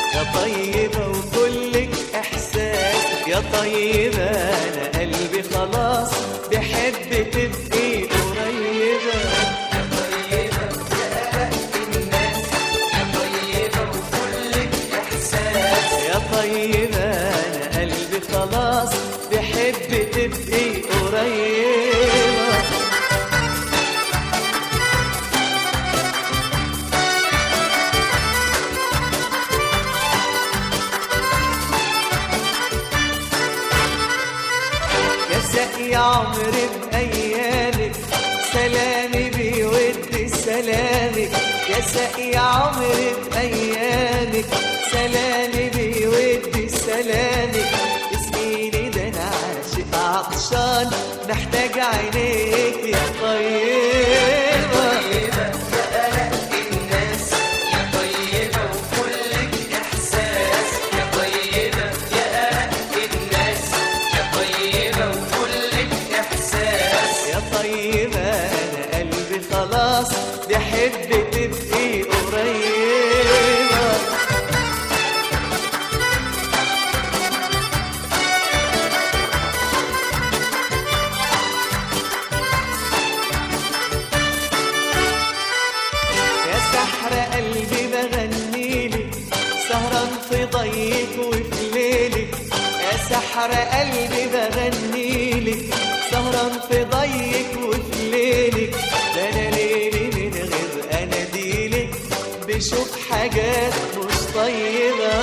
يا طيبة وكلك إحساس يا طيبة أنا قلبي خلاص بحب تبقي قريبة يا طيبة يا أرق الناس يا طيبة وكلك إحساس يا طيبة أنا قلبي خلاص بحب تبقي قريبة يا سقي عمري بأيامك سلامي بيود سلامك يا سقي عمري بأيامك سلامي بيود سلامك اسقيني ده أنا عاشق عطشان محتاج عينيك يا طيبة الناس يا طيبة وكلك إحساس يا طيبة يا أرق الناس يا طيبة وكلك إحساس يا طيبة أنا قلبي خلاص بحب تبقي قريبة يا سحر قلبي بغنيلك سهران في ضيك وفي ليلك يا سحر قلبي بغنيلك سهران في ضيك وفي ليلك ده انا ليلي من غير اناديلك بشوف حاجات مش طيبه